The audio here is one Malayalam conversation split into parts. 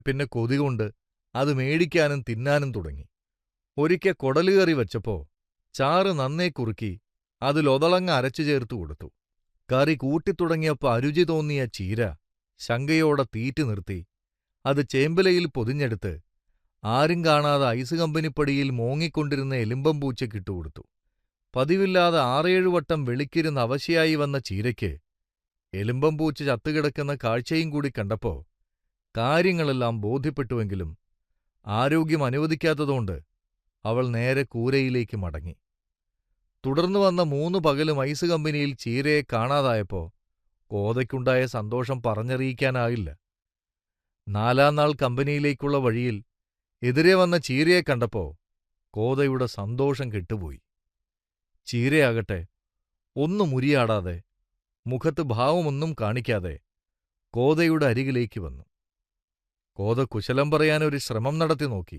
പിന്നെ കൊതി കൊണ്ട് അത് മേടിക്കാനും തിന്നാനും തുടങ്ങി ഒരിക്കൽ കൊടലുകറി വച്ചപ്പോ ചാറ് നന്നേ കുറുക്കി അതിലൊതളങ്ങ അരച്ചു ചേർത്തു കൊടുത്തു കറി കൂട്ടിത്തുടങ്ങിയപ്പോ അരുചി തോന്നിയ ചീര ശങ്കയോടെ തീറ്റി നിർത്തി അത് ചേമ്പിലയിൽ പൊതിഞ്ഞെടുത്ത് ആരും കാണാതെ ഐസ് കമ്പനിപ്പടിയിൽ മോങ്ങിക്കൊണ്ടിരുന്ന എലുമ്പം പൂച്ചയ്ക്കിട്ടുകൊടുത്തു പതിവില്ലാതെ ആറേഴു വട്ടം വെളിക്കിരുന്ന് അവശയായി വന്ന ചീരയ്ക്ക് എലുമ്പം പൂച്ച ചത്തുകിടക്കുന്ന കാഴ്ചയും കൂടി കണ്ടപ്പോ കാര്യങ്ങളെല്ലാം ബോധ്യപ്പെട്ടുവെങ്കിലും ആരോഗ്യം അനുവദിക്കാത്തതുകൊണ്ട് അവൾ നേരെ കൂരയിലേക്ക് മടങ്ങി തുടർന്നു വന്ന മൂന്ന് പകലും ഐസ് കമ്പനിയിൽ ചീരയെ കാണാതായപ്പോ കോതയ്ക്കുണ്ടായ സന്തോഷം പറഞ്ഞറിയിക്കാനാവില്ല നാലാം നാൾ കമ്പനിയിലേക്കുള്ള വഴിയിൽ എതിരെ വന്ന ചീരയെ കണ്ടപ്പോ കോതയുടെ സന്തോഷം കെട്ടുപോയി ചീരയാകട്ടെ ഒന്നും മുരിയാടാതെ മുഖത്ത് ഭാവമൊന്നും കാണിക്കാതെ കോതയുടെ അരികിലേക്ക് വന്നു കോത കുശലം പറയാനൊരു ശ്രമം നടത്തി നോക്കി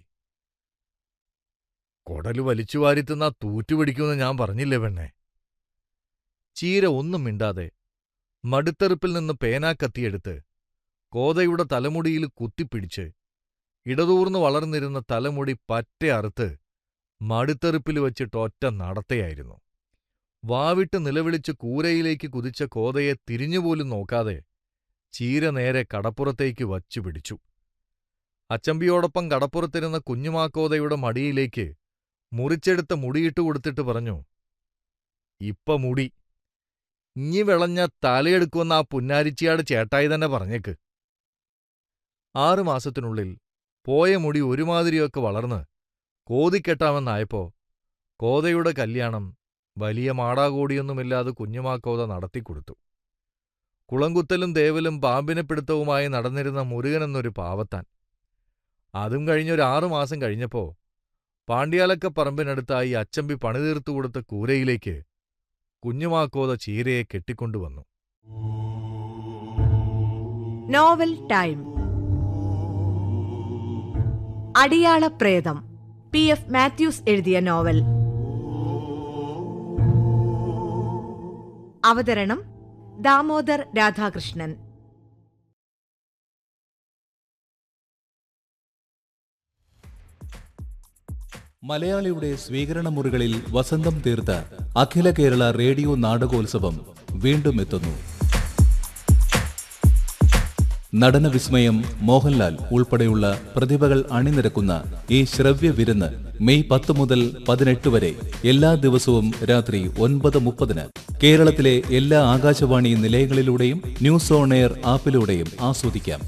കൊടല് വലിച്ചു വാരിത്തുന്ന തൂറ്റുപിടിക്കുമെന്ന് ഞാൻ പറഞ്ഞില്ലേ പെണ്ണെ ചീര ഒന്നും മിണ്ടാതെ മടുത്തെറുപ്പിൽ നിന്ന് പേനാക്കത്തിയെടുത്ത് കോതയുടെ തലമുടിയിൽ കുത്തിപ്പിടിച്ച് ഇടതൂർന്നു വളർന്നിരുന്ന തലമുടി പറ്റെ അറുത്ത് മടുത്തെറുപ്പിൽ വച്ചിട്ട് ഒറ്റ നടത്തയായിരുന്നു വാവിട്ട് നിലവിളിച്ച് കൂരയിലേക്ക് കുതിച്ച കോതയെ തിരിഞ്ഞുപോലും നോക്കാതെ ചീര നേരെ കടപ്പുറത്തേക്ക് വച്ചു പിടിച്ചു അച്ചമ്പിയോടൊപ്പം കടപ്പുറത്തിരുന്ന കുഞ്ഞുമാക്കോതയുടെ മടിയിലേക്ക് മുറിച്ചെടുത്ത മുടിയിട്ട് കൊടുത്തിട്ട് പറഞ്ഞു ഇപ്പ മുടി ഇഞ്ഞി വിളഞ്ഞ തലയെടുക്കുമെന്ന് ആ പുന്നാരിച്ചിയാട് ചേട്ടായി തന്നെ പറഞ്ഞേക്ക് ആറുമാസത്തിനുള്ളിൽ പോയ മുടി ഒരുമാതിരിയൊക്കെ വളർന്ന് കോതിക്കെട്ടാമെന്നായപ്പോ കോതയുടെ കല്യാണം വലിയ മാടാകോടിയൊന്നുമില്ലാതെ കുഞ്ഞുമാക്കോത നടത്തിക്കൊടുത്തു കുളങ്കുത്തലും ദേവലും പാമ്പിനെ പിടുത്തവുമായി നടന്നിരുന്ന മുരുകനെന്നൊരു പാവത്താൻ അതും കഴിഞ്ഞൊരു ആറുമാസം കഴിഞ്ഞപ്പോ പാണ്ഡ്യാലക്ക പറമ്പിനടുത്തായി അച്ചമ്പി പണിതീർത്തു കൊടുത്ത കൂരയിലേക്ക് കുഞ്ഞുമാക്കോത ചീരയെ കെട്ടിക്കൊണ്ടുവന്നു നോവൽ ടൈം അടിയാള പ്രേതം പി എഫ് മാത്യൂസ് എഴുതിയ നോവൽ അവതരണം ദാമോദർ രാധാകൃഷ്ണൻ മലയാളിയുടെ സ്വീകരണ മുറികളിൽ വസന്തം തീർത്ത അഖില കേരള റേഡിയോ നാടകോത്സവം വീണ്ടും എത്തുന്നു നടന വിസ്മയം മോഹൻലാൽ ഉൾപ്പെടെയുള്ള പ്രതിഭകൾ അണിനിരക്കുന്ന ഈ ശ്രവ്യ വിരുന്ന് മെയ് പത്ത് മുതൽ പതിനെട്ട് വരെ എല്ലാ ദിവസവും രാത്രി ഒൻപത് മുപ്പതിന് കേരളത്തിലെ എല്ലാ ആകാശവാണി നിലയങ്ങളിലൂടെയും ന്യൂസ് ഓൺ എയർ ആപ്പിലൂടെയും ആസ്വദിക്കാം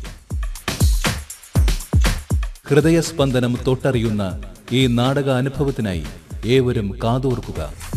ഹൃദയസ്പന്ദനം തൊട്ടറിയുന്ന ഈ നാടക അനുഭവത്തിനായി ഏവരും കാതോർക്കുക